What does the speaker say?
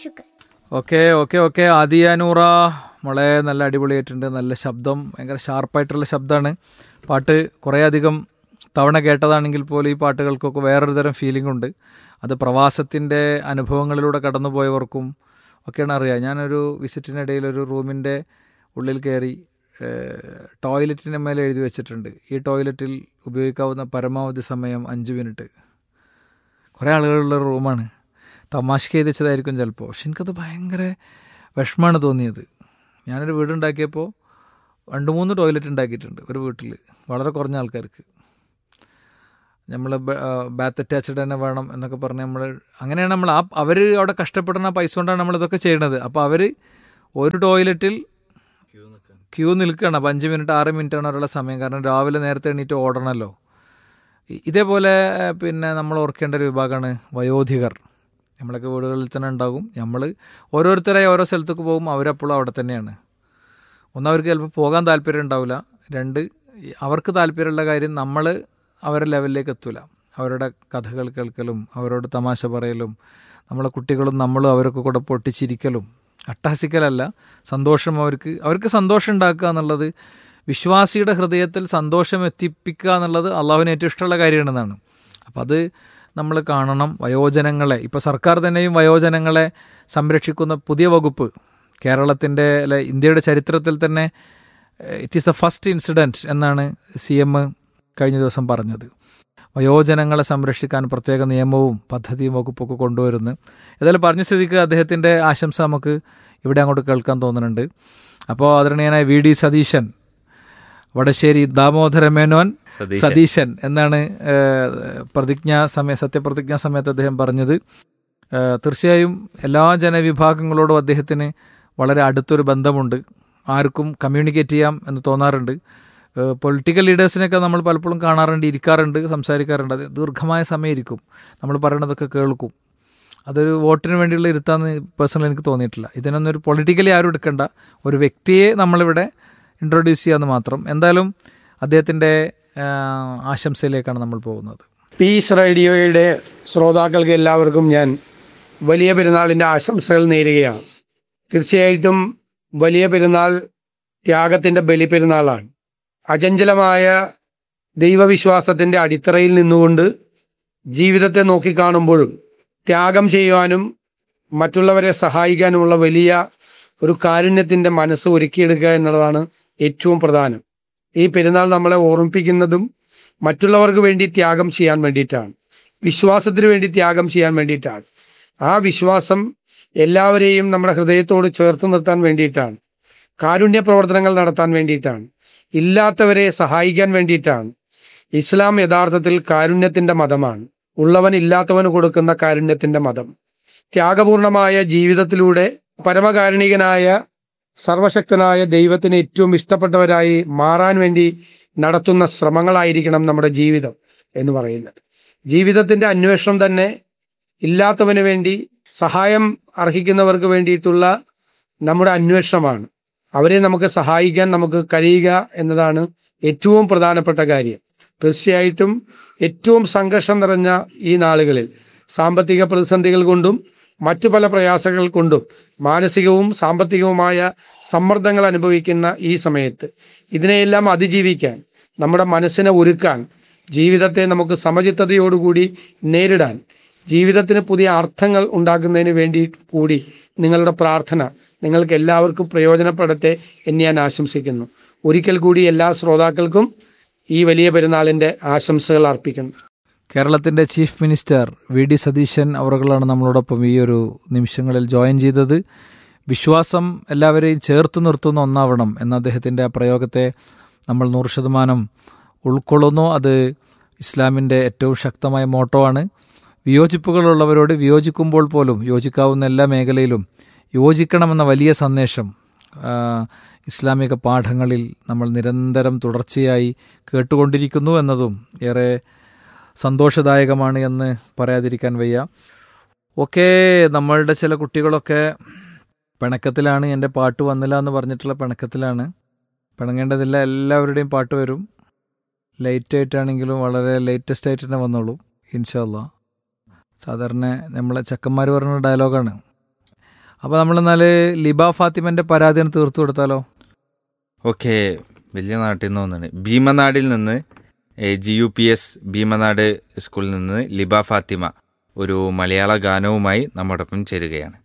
ശുക്രൻ okay okay okay ആദിയാനൂറ മോളെ നല്ല അടിപൊളിയായിട്ടുണ്ട് നല്ല ശബ്ദം ഭയങ്കര ഷാർപ്പായിട്ടുള്ള ശബ്ദമാണ് പാട്ട് കുറേ അധികം തവണ കേട്ടതാണെങ്കിൽ പോലും ഈ പാട്ടുകൾക്കൊക്കെ വേറൊരു തരം ഫീലിംഗ് ഉണ്ട് അത് പ്രവാസത്തിൻ്റെ അനുഭവങ്ങളിലൂടെ കടന്നുപോയവർക്കും ഒക്കെയാണ് അറിയുക ഞാനൊരു വിസിറ്റിനിടയിൽ ഒരു റൂമിൻ്റെ ഉള്ളിൽ കയറി ടോയ്ലറ്റിൻ്റെ മേലെ എഴുതി വെച്ചിട്ടുണ്ട് ഈ ടോയ്ലറ്റിൽ ഉപയോഗിക്കാവുന്ന പരമാവധി സമയം അഞ്ച് മിനിറ്റ് കുറേ ആളുകളുള്ള റൂമാണ് തമാശക്ക് എഴുതി വെച്ചതായിരിക്കും ചിലപ്പോൾ പക്ഷെ എനിക്കത് ഭയങ്കര വിഷമമാണ് തോന്നിയത് ഞാനൊരു വീടുണ്ടാക്കിയപ്പോൾ രണ്ട് മൂന്ന് ടോയ്ലറ്റ് ഉണ്ടാക്കിയിട്ടുണ്ട് ഒരു വീട്ടിൽ വളരെ കുറഞ്ഞ ആൾക്കാർക്ക് നമ്മൾ ബാത്ത് അറ്റാച്ച്ഡ് തന്നെ വേണം എന്നൊക്കെ പറഞ്ഞ് നമ്മൾ അങ്ങനെയാണ് നമ്മൾ ആ അവർ അവിടെ കഷ്ടപ്പെടുന്ന പൈസ കൊണ്ടാണ് നമ്മളിതൊക്കെ ചെയ്യണത് അപ്പോൾ അവർ ഒരു ടോയ്ലറ്റിൽ ക്യൂ നിൽക്കുകയാണ് അപ്പോൾ അഞ്ച് മിനിറ്റ് ആറ് മിനിറ്റാണ് അവരുടെ സമയം കാരണം രാവിലെ നേരത്തെ എണീറ്റ് ഓടണമല്ലോ ഇ- ഇതേപോലെ ഏഹ്, പിന്നെ നമ്മൾ ഓർക്കേണ്ട ഒരു വിഭാഗമാണ് വയോധികർ നമ്മളൊക്കെ വീടുകളിൽ തന്നെ ഉണ്ടാകും നമ്മൾ ഓരോരുത്തരായി ഓരോ സ്ഥലത്തേക്ക് പോകും അവരപ്പോഴും അവിടെ തന്നെയാണ് ഒന്ന് അവർക്ക് ചിലപ്പോൾ പോകാൻ താല്പര്യം ഉണ്ടാവില്ല രണ്ട് ഈ അവർക്ക് താല്പര്യമുള്ള കാര്യം നമ്മൾ അവരുടെ ലെവലിലേക്ക് എത്തൂല അവരുടെ കഥകൾ കേൾക്കലും അവരോട് തമാശ പറയലും നമ്മളെ കുട്ടികളും നമ്മളും അവരൊക്കെ കൂടെ പൊട്ടിച്ചിരിക്കലും അട്ടഹസിക്കലല്ല സന്തോഷം അവർക്ക് അവർക്ക് സന്തോഷം ഉണ്ടാക്കുക എന്നുള്ളത് വിശ്വാസിയുടെ ഹൃദയത്തിൽ സന്തോഷം എത്തിപ്പിക്കുക എന്നുള്ളത് അള്ളാഹുവിന് ഏറ്റവും ഇഷ്ടമുള്ള കാര്യമാണെന്നാണ് അപ്പം അത് നമ്മൾ കാണണം വയോജനങ്ങളെ ഇപ്പോൾ സർക്കാർ തന്നെയും വയോജനങ്ങളെ സംരക്ഷിക്കുന്ന പുതിയ വകുപ്പ് കേരളത്തിൻ്റെ അല്ലെ ഇന്ത്യയുടെ ചരിത്രത്തിൽ തന്നെ it is the first incident എന്നാണ് സി എം കഴിഞ്ഞ ദിവസം പറഞ്ഞത് വയോജനങ്ങളെ സംരക്ഷിക്കാൻ പ്രത്യേക നിയമവും പദ്ധതിയും വകുപ്പൊക്കെ കൊണ്ടുവരുന്നു ഏതായാലും പറഞ്ഞ സ്ഥിതിക്ക് അദ്ദേഹത്തിൻ്റെ ആശംസ നമുക്ക് ഇവിടെ അങ്ങോട്ട് കേൾക്കാൻ തോന്നുന്നുണ്ട് അപ്പോൾ ആദരണീയനായ വി ഡി സതീശൻ വടശ്ശേരി ദാമോദര മേനോൻ സതീശൻ എന്നാണ് ഏഹ്, പ്രതിജ്ഞാ സമയ സത്യപ്രതിജ്ഞാ സമയത്ത് അദ്ദേഹം പറഞ്ഞത് ഏഹ്, തീർച്ചയായും എല്ലാ ജനവിഭാഗങ്ങളോടും അദ്ദേഹത്തിന് വളരെ അടുത്തൊരു ബന്ധമുണ്ട് ആർക്കും കമ്മ്യൂണിക്കേറ്റ് ചെയ്യാം എന്ന് തോന്നാറുണ്ട് പൊളിറ്റിക്കൽ ലീഡേഴ്സിനൊക്കെ നമ്മൾ പലപ്പോഴും കാണാറുണ്ട് ഇരിക്കാറുണ്ട് സംസാരിക്കാറുണ്ട് അത് ദീർഘമായ സമയം ഇരിക്കും നമ്മൾ പറയണതൊക്കെ കേൾക്കും അതൊരു വോട്ടിന് വേണ്ടിയുള്ള ഇരുത്താന്ന് പേഴ്സണലി എനിക്ക് തോന്നിയിട്ടില്ല ഇതിനൊന്നും ഒരു പൊളിറ്റിക്കലി ആരും എടുക്കണ്ട ഒരു വ്യക്തിയെ നമ്മളിവിടെ ഇൻട്രൊഡ്യൂസ് ചെയ്യാമെന്ന് മാത്രം എന്തായാലും അദ്ദേഹത്തിൻ്റെ ആശംസയിലേക്കാണ് നമ്മൾ പോകുന്നത് പീസ് റേഡിയോയുടെ ശ്രോതാക്കൾക്ക് എല്ലാവർക്കും ഞാൻ വലിയ പെരുന്നാളിൻ്റെ ആശംസകൾ നേരുകയാണ് തീർച്ചയായിട്ടും വലിയ പെരുന്നാൾ ത്യാഗത്തിൻ്റെ ബലിപെരുന്നാളാണ് അചഞ്ചലമായ ദൈവവിശ്വാസത്തിൻ്റെ അടിത്തറയിൽ നിന്നുകൊണ്ട് ജീവിതത്തെ നോക്കിക്കാണുമ്പോഴും ത്യാഗം ചെയ്യുവാനും മറ്റുള്ളവരെ സഹായിക്കാനുമുള്ള വലിയ ഒരു കാരുണ്യത്തിൻ്റെ മനസ്സ് ഒരുക്കിയെടുക്കുക എന്നുള്ളതാണ് ഏറ്റവും പ്രധാനം ഈ പെരുന്നാൾ നമ്മളെ ഓർമ്മിപ്പിക്കുന്നതും മറ്റുള്ളവർക്ക് വേണ്ടി ത്യാഗം ചെയ്യാൻ വേണ്ടിയിട്ടാണ് വിശ്വാസത്തിന് വേണ്ടി ത്യാഗം ചെയ്യാൻ വേണ്ടിയിട്ടാണ് ആ വിശ്വാസം എല്ലാവരെയും നമ്മുടെ ഹൃദയത്തോട് ചേർത്ത് നിർത്താൻ വേണ്ടിയിട്ടാണ് കാരുണ്യ പ്രവർത്തനങ്ങൾ നടത്താൻ വേണ്ടിയിട്ടാണ് ഇല്ലാത്തവരെ സഹായിക്കാൻ വേണ്ടിയിട്ടാണ് ഇസ്ലാം യഥാർത്ഥത്തിൽ കാരുണ്യത്തിന്റെ മതമാണ് ഉള്ളവൻ ഇല്ലാത്തവന് കൊടുക്കുന്ന കാരുണ്യത്തിന്റെ മതം ത്യാഗപൂർണമായ ജീവിതത്തിലൂടെ പരമകാരുണികനായ സർവശക്തനായ ദൈവത്തിന് ഏറ്റവും ഇഷ്ടപ്പെട്ടവരായി മാറാൻ വേണ്ടി നടത്തുന്ന ശ്രമങ്ങളായിരിക്കണം നമ്മുടെ ജീവിതം എന്ന് പറയുന്നത് ജീവിതത്തിന്റെ അന്വേഷണം തന്നെ ഇല്ലാത്തവന് വേണ്ടി സഹായം അർഹിക്കുന്നവർക്ക് വേണ്ടിയിട്ടുള്ള നമ്മുടെ അന്വേഷണമാണ് അവരെ നമുക്ക് സഹായിക്കാൻ നമുക്ക് കഴിയുക എന്നതാണ് ഏറ്റവും പ്രധാനപ്പെട്ട കാര്യം തീർച്ചയായിട്ടും ഏറ്റവും സംഘർഷം നിറഞ്ഞ ഈ നാളുകളിൽ സാമ്പത്തിക പ്രതിസന്ധികൾ കൊണ്ടും മറ്റു പല പ്രയാസങ്ങൾ കൊണ്ടും മാനസികവും സാമ്പത്തികവുമായ സമ്മർദ്ദങ്ങൾ അനുഭവിക്കുന്ന ഈ സമയത്ത് ഇതിനെയെല്ലാം അതിജീവിക്കാൻ നമ്മുടെ മനസ്സിനെ ഒരുക്കാൻ ജീവിതത്തെ നമുക്ക് സമചിത്തതയോടുകൂടി നേരിടാൻ ജീവിതത്തിന് പുതിയ അർത്ഥങ്ങൾ ഉണ്ടാക്കുന്നതിന് വേണ്ടി കൂടി നിങ്ങളുടെ പ്രാർത്ഥന നിങ്ങൾക്ക് എല്ലാവർക്കും പ്രയോജനപ്പെടട്ടെ എന്ന് ഞാൻ ആശംസിക്കുന്നു ഒരിക്കൽ കൂടി എല്ലാ ശ്രോതാക്കൾക്കും ഈ വലിയ പെരുന്നാളിൻ്റെ ആശംസകൾ അർപ്പിക്കുന്നു കേരളത്തിൻ്റെ ചീഫ് മിനിസ്റ്റർ വി ഡി സതീശൻ അവറുകളാണ് നമ്മളോടൊപ്പം ഈ ഒരു നിമിഷങ്ങളിൽ ജോയിൻ ചെയ്തത് വിശ്വാസം എല്ലാവരെയും ചേർത്ത് നിർത്തുന്ന ഒന്നാവണം എന്ന അദ്ദേഹത്തിൻ്റെ ആ പ്രയോഗത്തെ നമ്മൾ നൂറ് ശതമാനം ഉൾക്കൊള്ളുന്നു അത് ഇസ്ലാമിൻ്റെ ഏറ്റവും ശക്തമായ മോട്ടോ ആണ് വിയോജിപ്പുകളുള്ളവരോട് വിയോജിക്കുമ്പോൾ പോലും യോജിക്കാവുന്ന എല്ലാ മേഖലയിലും യോജിക്കണമെന്ന വലിയ സന്ദേശം ആ, ഇസ്ലാമിക പാഠങ്ങളിൽ നമ്മൾ നിരന്തരം തുടർച്ചയായി കേട്ടുകൊണ്ടിരിക്കുന്നു എന്നതും ഏറെ സന്തോഷദായകമാണ് എന്ന് പറയാതിരിക്കാൻ വയ്യ ഓക്കെ നമ്മളുടെ ചില കുട്ടികളൊക്കെ പിണക്കത്തിലാണ് എൻ്റെ പാട്ട് വന്നില്ല എന്ന് പറഞ്ഞിട്ടുള്ള പിണക്കത്തിലാണ് പിണങ്ങേണ്ടതില്ല എല്ലാവരുടെയും പാട്ട് വരും ലേറ്റ് ആയിട്ടാണെങ്കിലും വളരെ ലേറ്റസ്റ്റ് ആയിട്ട് തന്നെ വന്നോളൂ ഇൻഷാല്ല സാധാരണ നമ്മളെ ചെക്കന്മാർ പറയുന്ന ഡയലോഗാണ് അപ്പോൾ നമ്മളെന്നാൽ ലിബ ഫാത്തിമന്റെ പരാതി ഒന്ന് തീർത്തു കൊടുത്താലോ ഓക്കെ വലിയ നാട്ടിൽ നിന്ന് വന്നാണ് ഭീമനാടിൽ നിന്ന് G U P S Bheemanad സ്കൂളിൽ നിന്ന് ലിബ ഫാത്തിമ ഒരു മലയാള ഗാനവുമായി നമ്മോടൊപ്പം ചേരുകയാണ്